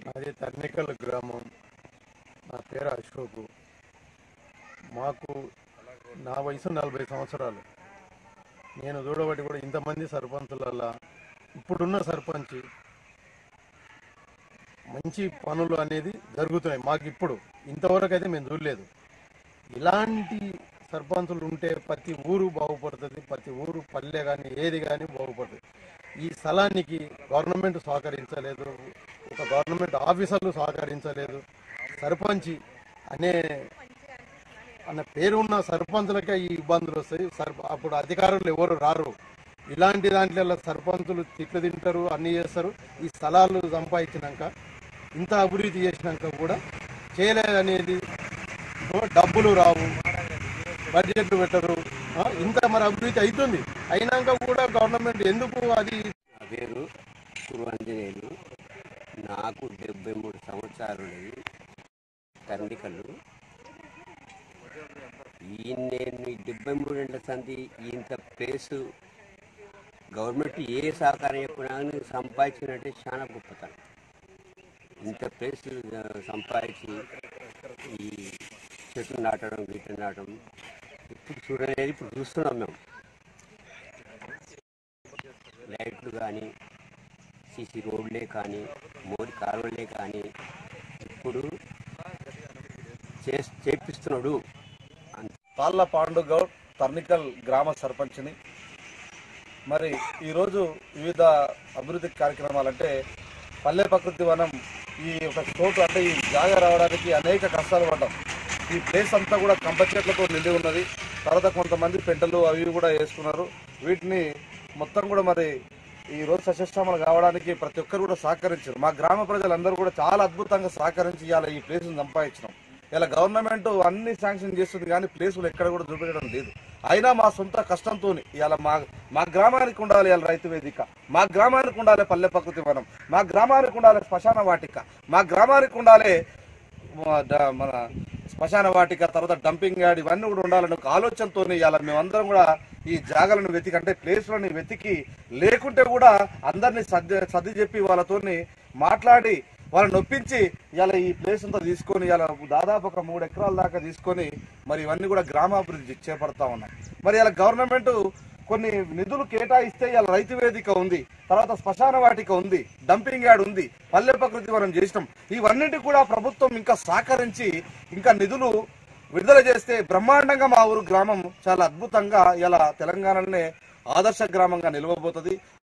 అది తర్నికల్ గ్రామం నా పేరు అశోక్ మాకు నా వయసు నలభై సంవత్సరాలు నేను చూడబట్టి కూడా ఇంతమంది సర్పంచులల్లా ఇప్పుడున్న సర్పంచ్ మంచి పనులు అనేది జరుగుతున్నాయి మాకు ఇప్పుడు ఇంతవరకు అయితే మేము చూడలేదు ఇలాంటి సర్పంచులు ఉంటే ప్రతి ఊరు బాగుపడుతుంది ప్రతి ఊరు పల్లె కానీ ఏది కానీ బాగుపడుతుంది ఈ స్థలానికి గవర్నమెంట్ సహకరించలేదు ఒక గవర్నమెంట్ ఆఫీసర్లు సహకరించలేదు సర్పంచ్ అనే అన్న పేరున్న సర్పంచులకే ఈ ఇబ్బందులు వస్తాయి సర్ప అప్పుడు అధికారులు ఎవరు రారు ఇలాంటి దాంట్లో సర్పంచులు తిట్లు తింటారు అన్ని చేస్తారు ఈ స్థలాలు సంపాదించినాక ఇంత అభివృద్ధి చేసినాక కూడా చేయలేదనేది ఓ డబ్బులు రావు బడ్జెట్లు పెట్టరు ఆ, ఇంత మరి అభివృద్ధి అవుతుంది అయినాక కూడా గవర్నమెంట్ ఎందుకు అది నా పేరు కురువంజనేయులు నాకు డెబ్బై మూడు సంవత్సరాలు కర్ణికలు ఈ నేను ఈ డెబ్బై మూడేళ్ల సంది ఇంత ప్లేసు గవర్నమెంట్ ఏ సహకారం చెప్పినా కానీ సంపాదించినట్టే చాలా గొప్పతనం ఇంత ప్లేస్ ఆ, సంపాదించి ఈ చెట్లు నాటడం గిట్లు నాటడం ఇప్పుడు చూడలేదు ఇప్పుడు చూస్తున్నాం మేము లైట్లు కానీ సీసీ రోడ్లే కానీ మోరి కాలువలే కానీ ఇప్పుడు చేస్- చేపిస్తున్నాడు అంత తాళ్ళ పాండుగౌడ్ తర్నికల్ గ్రామ సర్పంచ్ని మరి ఈరోజు వివిధ అభివృద్ధి కార్యక్రమాలంటే పల్లె ప్రకృతి వనం ఈ ఒక చోటు అంటే ఈ జాగా రావడానికి అనేక కష్టాలు పడ్డాం ఈ ప్లేస్ అంతా కూడా కంప చెట్లతో నిండి ఉన్నది తర్వాత కొంతమంది పెంటలు అవి ఇవి కూడా వేసుకున్నారు వీటిని మొత్తం కూడా మరి ఈ రోజు సస్యశ్యామలు కావడానికి ప్రతి ఒక్కరు కూడా సహకరించారు మా గ్రామ ప్రజలందరూ కూడా చాలా అద్భుతంగా సహకరించి ఇవాళ ఈ ప్లేస్ని సంపాదించినాం ఇలా గవర్నమెంట్ అన్ని శాంక్షన్ చేస్తుంది కానీ ప్లేసులు ఎక్కడ కూడా చూపించడం లేదు అయినా మా సొంత కష్టంతో ఇవాళ మా మా గ్రామానికి ఉండాలి ఇవాళ రైతు వేదిక మా గ్రామానికి ఉండాలి పల్లె ప్రకృతి వనం మా గ్రామానికి ఉండాలి శ్మశాన వాటిక మా గ్రామానికి ఉండాలి మ- డ- మన శ్మశాన వాటిక తర్వాత డంపింగ్ యార్డ్ ఇవన్నీ కూడా ఉండాలని ఒక ఆలోచనతో ఇవాళ మేమందరం కూడా ఈ జాగాలను వెతికి అంటే ప్లేస్లను వెతికి లేకుంటే కూడా అందరినీ సర్ది సర్ది చెప్పి వాళ్ళతోని మాట్లాడి వాళ్ళని నొప్పించి ఇవాళ ఈ ప్లేస్ అంతా తీసుకొని ఇవాళ దాదాపు ఒక మూడు ఎకరాల దాకా తీసుకొని మరి ఇవన్నీ కూడా గ్రామాభివృద్ధి చేపడతా ఉన్నాయి మరి ఇలా గవర్నమెంట్ కొన్ని నిధులు కేటాయిస్తే ఇవాళ రైతు వేదిక ఉంది తర్వాత శ్మశాన వాటిక ఉంది డంపింగ్ యార్డ్ ఉంది పల్లె ప్రకృతి వనం చేసినాం ఇవన్నిటి కూడా ప్రభుత్వం ఇంకా సహకరించి ఇంకా నిధులు విడుదల చేస్తే బ్రహ్మాండంగా మా ఊరు గ్రామం చాలా అద్భుతంగా ఇలా తెలంగాణలోనే ఆదర్శ గ్రామంగా నిలవబోతుంది